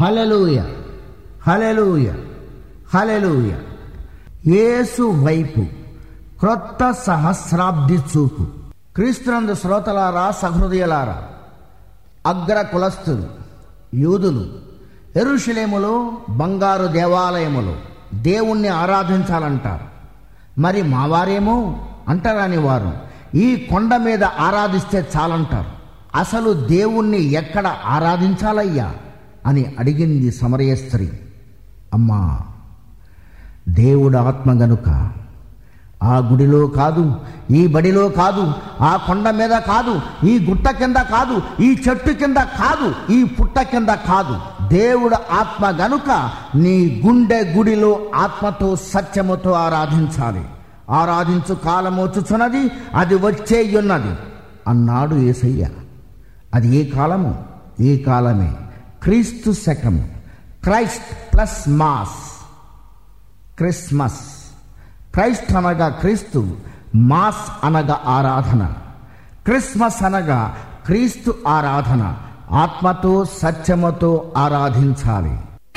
hallelujah hallelujah hallelujah యేసు వైపు క్రొత్త సహస్రాబ్ది చూపు క్రీస్తునందు శ్రోతలారా సహృదయులారా అగ్ర కులస్థులు యూదులు ఎరుషలేములో బంగారు దేవాలయములో దేవుణ్ణి ఆరాధించాలంటారు మరి మావారేమో అంటారని వారు ఈ కొండ మీద ఆరాధిస్తే చాలంటారు అసలు దేవుణ్ణి ఎక్కడ ఆరాధించాలయ్యా అని అడిగింది సమరయ స్త్రీ అమ్మా దేవుడు ఆత్మ గనుక ఆ గుడిలో కాదు ఈ బడిలో కాదు ఆ కొండ మీద కాదు ఈ గుట్ట కింద కాదు ఈ చెట్టు కింద కాదు ఈ పుట్ట కింద కాదు దేవుడు ఆత్మ గనుక నీ గుండె గుడిలో ఆత్మతో సత్యముతో ఆరాధించాలి ఆరాధించు కాలం వచ్చుచున్నది అది వచ్చే ఉన్నది అన్నాడు ఏసయ్య అది ఏ కాలము ఏ కాలమే క్రీస్తు శకము Christ plus mass Christmas Christ అనగా క్రీస్తు మాస్ అనగా ఆరాధన క్రిస్మస్ అనగా క్రీస్తు ఆరాధన ఆత్మతో సత్యముతో ఆరాధించాలి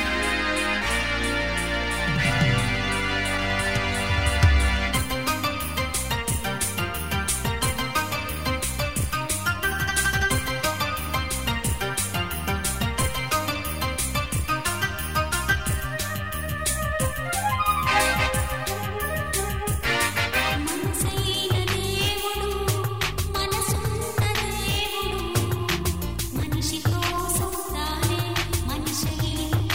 మనసైన దేవుడు మనసున్న దేవుడు మనిషి కోసం తానే మనిషి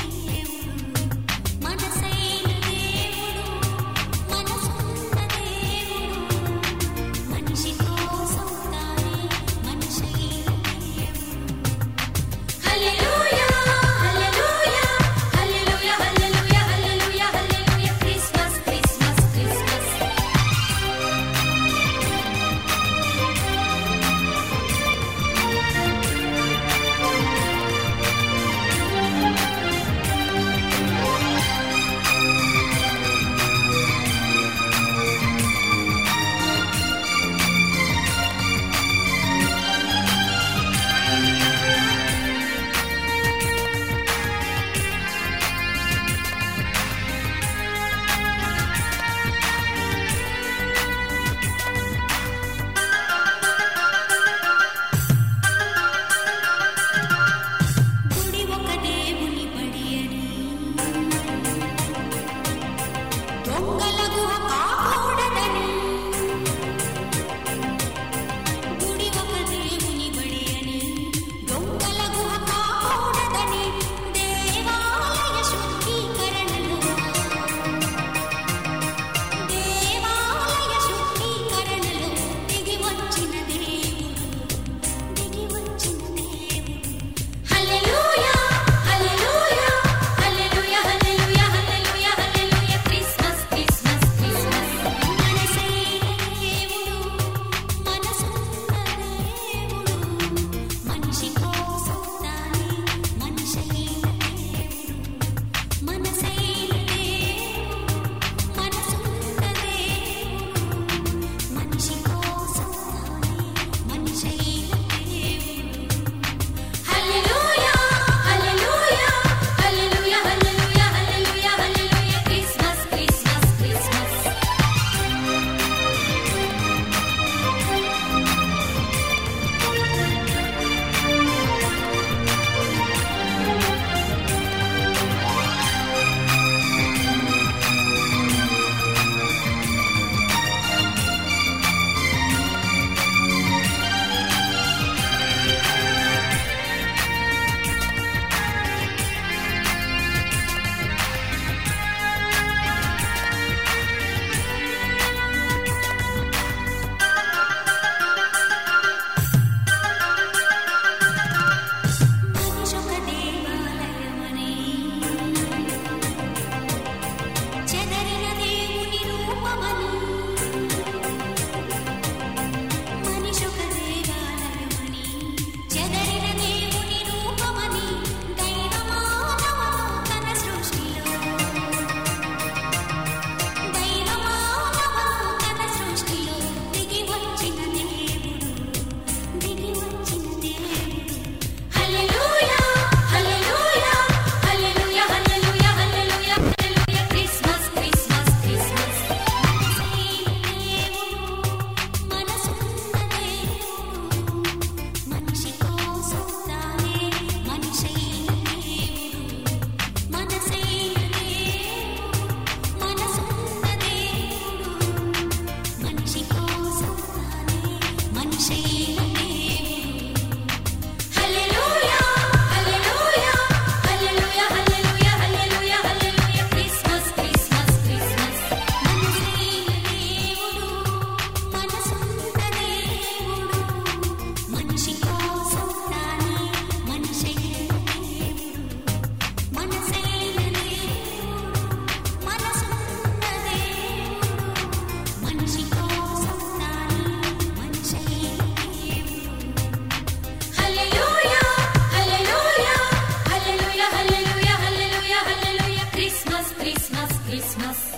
క్రిస్మస్ క్రిస్మస్